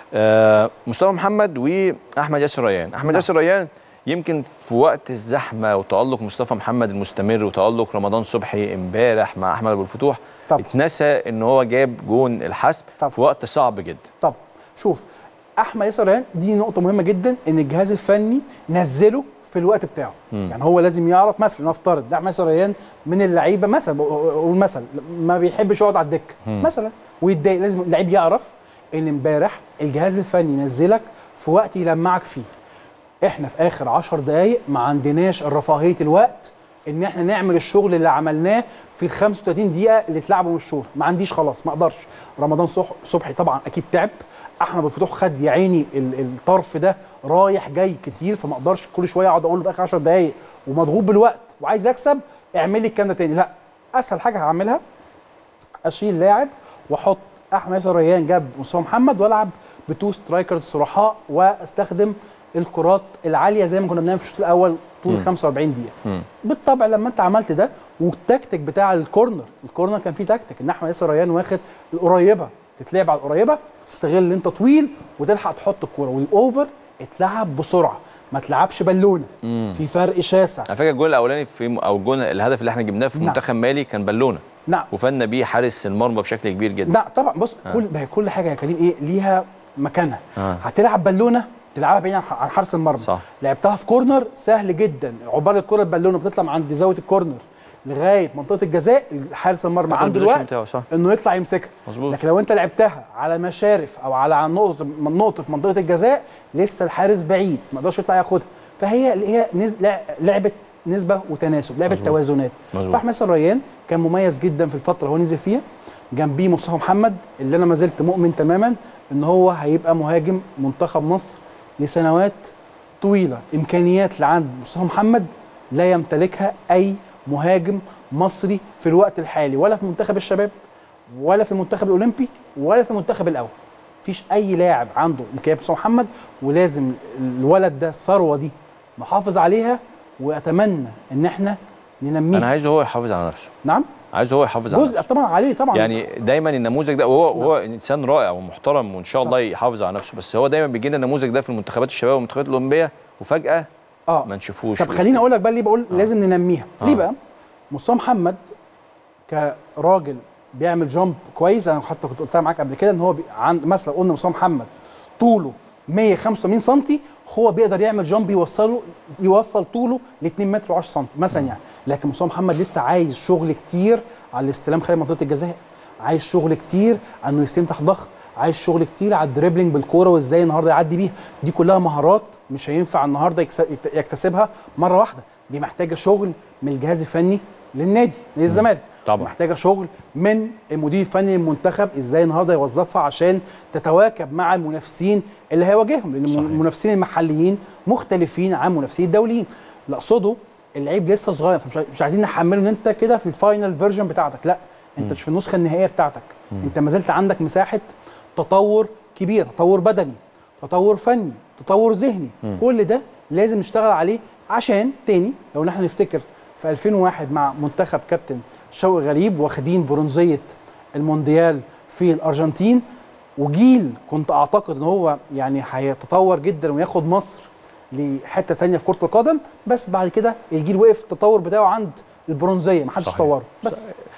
آه، مصطفى محمد واحمد ياسر ريان احمد نعم. ياسر ريان يمكن في وقت الزحمه وتالق مصطفى محمد المستمر وتالق رمضان صبحي امبارح مع احمد ابو الفتوح طب. اتنسى ان هو جاب جون الحسم طب. في وقت صعب جدا طب شوف احمد ياسر ريان دي نقطه مهمه جدا ان الجهاز الفني نزله في الوقت بتاعه مم. يعني هو لازم يعرف مثلا نفترض ده احمد ياسر ريان من اللعيبه مثلا بقول مثلا ما بيحبش يقعد على الدكه مم. مثلا ويتضايق لازم اللعيب يعرف ان امبارح الجهاز الفني نزلك في وقت يلمعك فيه احنا في اخر 10 دقائق ما عندناش الرفاهيه الوقت ان احنا نعمل الشغل اللي عملناه في ال 35 دقيقه اللي اتلعبوا من الشهر ما عنديش خلاص ما اقدرش رمضان صح- صبحي طبعا اكيد تعب احمد ابو الفتوح خد يا عيني ال- الطرف ده رايح جاي كتير فما اقدرش كل شويه اقعد اقول له في اخر 10 دقائق ومضغوط بالوقت وعايز اكسب اعمل لي الكلام ده تاني لا اسهل حاجه هعملها اشيل لاعب واحط احمد ياسر ريان جاب مصطفى محمد والعب بتو سترايكرز صرحاء واستخدم الكرات العاليه زي ما كنا بنعمل في الشوط الاول طول مم. 45 دقيقه مم. بالطبع لما انت عملت ده والتكتيك بتاع الكورنر الكورنر كان فيه تكتيك ان احمد ياسر ريان واخد القريبه تتلعب على القريبه تستغل ان انت طويل وتلحق تحط الكوره والاوفر اتلعب بسرعه ما تلعبش بالونه مم. في فرق شاسع على فكره الجول الاولاني في او الجول الهدف اللي احنا جبناه في نعم. منتخب مالي كان بالونه نعم وفادنا بيه حارس المرمى بشكل كبير جدا لا طبعا بص آه. كل ما هي كل حاجه يا كريم ايه ليها مكانها آه. هتلعب بالونه تلعبها بعيد عن عن حارس المرمى صح. لعبتها في كورنر سهل جدا عقبال الكره البالونه بتطلع من عند زاويه الكورنر لغايه منطقه الجزاء حارس المرمى ياخد عنده البوزيشن الوقت بتاعه، صح. انه يطلع يمسكها مظبوط. لكن لو انت لعبتها على مشارف او على عن نقطه من نقطه في منطقه الجزاء لسه الحارس بعيد ما يقدرش يطلع ياخدها فهي اللي هي نز... لع- لعبه نسبه وتناسب لعبه مظبوط. توازنات مظبوط. فاحمد ياسر ريان كان مميز جدا في الفتره اللي هو نزل فيها جنبيه مصطفى محمد اللي انا ما زلت مؤمن تماما ان هو هيبقى مهاجم منتخب مصر لسنوات طويله امكانيات اللي عند مصطفى محمد لا يمتلكها اي مهاجم مصري في الوقت الحالي ولا في منتخب الشباب ولا في المنتخب الاولمبي ولا في المنتخب الاول مفيش اي لاعب عنده امكانيات مصطفى محمد ولازم الولد ده الثروه دي نحافظ عليها واتمنى ان احنا ننميه انا عايزه هو يحافظ على نفسه نعم عايزه هو يحافظ على جزء نفسه طبعا عليه طبعا يعني دايما النموذج ده وهو هو انسان رائع ومحترم وان شاء الله يحافظ على نفسه بس هو دايما بيجي لنا النموذج ده في المنتخبات الشباب والمنتخبات الاولمبيه وفجاه اه ما نشوفوش طب خليني اقول لك بقى ليه بقول آه. لازم ننميها آه. ليه بقى مصطفى محمد كراجل بيعمل جامب كويس انا حتى كنت قلتها معاك قبل كده ان هو بي... عند مثلا قلنا مصطفى محمد طوله 185 سم هو بيقدر يعمل جامب يوصله يوصل طوله ل 2 متر و10 سم مثلا يعني لكن مصطفى محمد لسه عايز شغل كتير على الاستلام خارج منطقه الجزاء عايز شغل كتير على انه يستلم تحت ضغط عايز شغل كتير على الدريبلينج بالكوره وازاي النهارده يعدي بيها دي كلها مهارات مش هينفع النهارده يكس- يكت- يكتسبها مره واحده دي محتاجه شغل من الجهاز الفني للنادي نادي الزمالك طبعا. محتاجه شغل من المدير الفني للمنتخب ازاي النهارده يوظفها عشان تتواكب مع المنافسين اللي هيواجههم لان صحيح. المنافسين المحليين مختلفين عن المنافسين الدوليين اللي اقصده اللعيب لسه صغير فمش مش عايزين نحمله ان انت كده في الفاينل فيرجن بتاعتك لا انت مش في النسخه النهائيه بتاعتك انت ما زلت عندك مساحه تطور كبير تطور بدني تطور فني تطور ذهني كل ده لازم نشتغل عليه عشان تاني لو احنا نفتكر في 2001 مع منتخب كابتن شوقي غريب واخدين برونزيه المونديال في الارجنتين وجيل كنت اعتقد ان هو يعني هيتطور جدا وياخد مصر لحته تانية في كره القدم بس بعد كده الجيل وقف التطور بتاعه عند البرونزيه ما حدش صحيح. طوره بس